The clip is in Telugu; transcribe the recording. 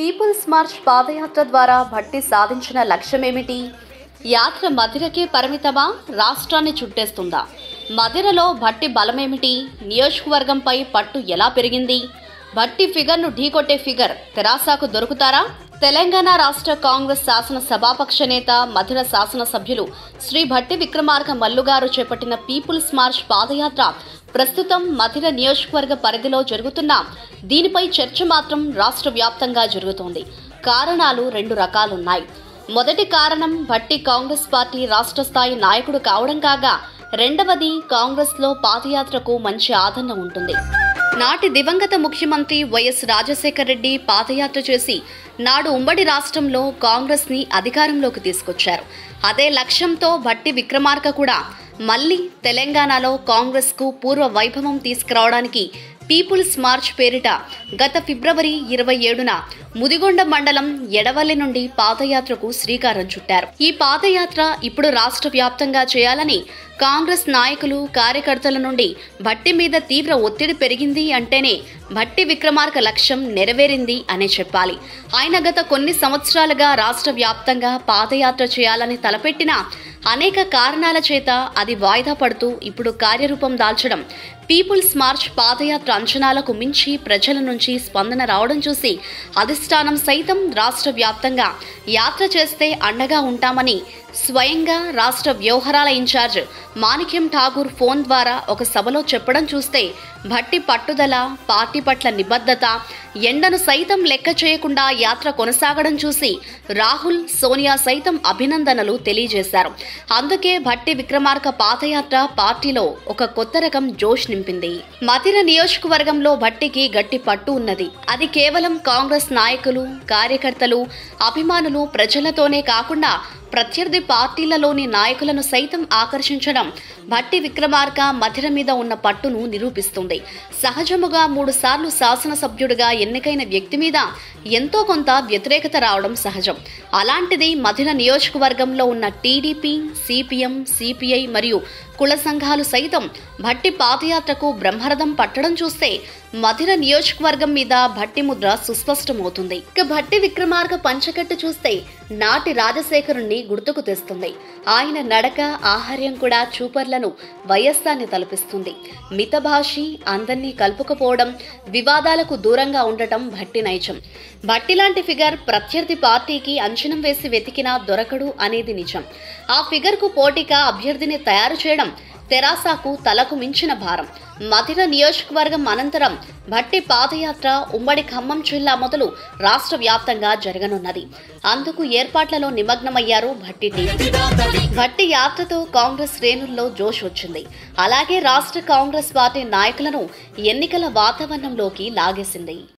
పీపుల్స్ మార్చ్ పాదయాత్ర ద్వారా భట్టి సాధించిన లక్ష్యమేమిటి యాత్ర మధిరకే పరిమితమా రాష్ట్రాన్ని చుట్టేస్తుందా మధిరలో భట్టి బలమేమిటి నియోజకవర్గంపై పట్టు ఎలా పెరిగింది భట్టి ఫిగర్ను ఢీకొట్టే ఫిగర్ తెరాసాకు దొరుకుతారా తెలంగాణ రాష్ట్ర కాంగ్రెస్ శాసన సభాపక్ష నేత మధుర శాసనసభ్యులు శ్రీ భట్టి విక్రమార్క మల్లుగారు చేపట్టిన పీపుల్స్ మార్చ్ పాదయాత్ర ప్రస్తుతం మధిర నియోజకవర్గ పరిధిలో జరుగుతున్న దీనిపై చర్చ మాత్రం రాష్ట్ర వ్యాప్తంగా జరుగుతోంది కారణాలు రెండు రకాలున్నాయి మొదటి కారణం భట్టి కాంగ్రెస్ పార్టీ రాష్ట్ర స్థాయి నాయకుడు కావడం కాగా రెండవది కాంగ్రెస్లో పాదయాత్రకు మంచి ఆదరణ ఉంటుంది నాటి దివంగత ముఖ్యమంత్రి వైఎస్ రాజశేఖర రెడ్డి పాదయాత్ర చేసి నాడు ఉమ్మడి రాష్ట్రంలో కాంగ్రెస్ ని అధికారంలోకి తీసుకొచ్చారు అదే లక్ష్యంతో భట్టి విక్రమార్క కూడా మళ్లీ తెలంగాణలో కాంగ్రెస్ కు పూర్వ వైభవం తీసుకురావడానికి పీపుల్స్ మార్చ్ పేరిట గత ఫిబ్రవరి ఇరవై ఏడున ముదిగొండ మండలం ఎడవల్లి నుండి పాదయాత్రకు శ్రీకారం చుట్టారు ఈ పాదయాత్ర ఇప్పుడు రాష్ట్ర వ్యాప్తంగా చేయాలని కాంగ్రెస్ నాయకులు కార్యకర్తల నుండి భట్టి మీద తీవ్ర ఒత్తిడి పెరిగింది అంటేనే భట్టి విక్రమార్క లక్ష్యం నెరవేరింది అనే చెప్పాలి ఆయన గత కొన్ని సంవత్సరాలుగా రాష్ట్ర వ్యాప్తంగా పాదయాత్ర చేయాలని తలపెట్టిన అనేక కారణాల చేత అది వాయిదా పడుతూ ఇప్పుడు కార్యరూపం దాల్చడం పీపుల్స్ మార్చ్ పాదయాత్ర అంచనాలకు మించి ప్రజల నుంచి స్పందన రావడం చూసి అధిష్టానం సైతం రాష్ట్ర వ్యాప్తంగా యాత్ర చేస్తే అండగా ఉంటామని స్వయంగా రాష్ట్ర వ్యవహారాల ఇన్ఛార్జ్ మాణిక్యం ఠాగూర్ ఫోన్ ద్వారా ఒక సభలో చెప్పడం చూస్తే భట్టి పట్టుదల పార్టీ పట్ల నిబద్ధత ఎండను సైతం లెక్క చేయకుండా యాత్ర కొనసాగడం చూసి రాహుల్ సోనియా సైతం అభినందనలు తెలియజేశారు అందుకే భట్టి విక్రమార్క పాదయాత్ర పార్టీలో ఒక కొత్త రకం జోష్ నింపింది మధిర నియోజకవర్గంలో భట్టికి గట్టి పట్టు ఉన్నది అది కేవలం కాంగ్రెస్ నాయకులు కార్యకర్తలు అభిమానులు ప్రజలతోనే కాకుండా ప్రత్యర్థి పార్టీలలోని నాయకులను సైతం ఆకర్షించడం భట్టి విక్రమార్క మధిర మీద ఉన్న పట్టును నిరూపిస్తుంది సహజముగా మూడు సార్లు శాసనసభ్యుడిగా ఎన్నికైన వ్యక్తి మీద ఎంతో కొంత వ్యతిరేకత రావడం సహజం అలాంటిది మధిర నియోజకవర్గంలో ఉన్న టీడీపీ సిపిఎం సిపిఐ మరియు కుల సంఘాలు సైతం భట్టి పాదయాత్రకు బ్రహ్మరథం పట్టడం చూస్తే మధిర నియోజకవర్గం మీద భట్టి ముద్ర సుస్పష్టమవుతుంది ఇక భట్టి విక్రమార్క పంచకట్టు చూస్తే నాటి రాజశేఖరుణ్ణి గుర్తుకు తెస్తుంది ఆయన నడక ఆహార్యం కూడా చూపర్లను వయస్సాన్ని తలపిస్తుంది మితభాషి అందరినీ కలుపుకపోవడం వివాదాలకు దూరంగా ఉండటం భట్టి నైజం భట్టి లాంటి ఫిగర్ ప్రత్యర్థి పార్టీకి అంచనం వేసి వెతికినా దొరకడు అనేది నిజం ఆ ఫిగర్ కు పోటీగా అభ్యర్థిని తయారు చేయడం తెరాసాకు తలకు మించిన భారం మధిర నియోజకవర్గం అనంతరం భట్టి పాదయాత్ర ఉమ్మడి ఖమ్మం జిల్లా మొదలు రాష్ట్ర వ్యాప్తంగా జరగనున్నది అందుకు ఏర్పాట్లలో నిమగ్నమయ్యారు భట్టి టీం భట్టి యాత్రతో కాంగ్రెస్ శ్రేణుల్లో జోష్ వచ్చింది అలాగే రాష్ట్ర కాంగ్రెస్ పార్టీ నాయకులను ఎన్నికల వాతావరణంలోకి లాగేసింది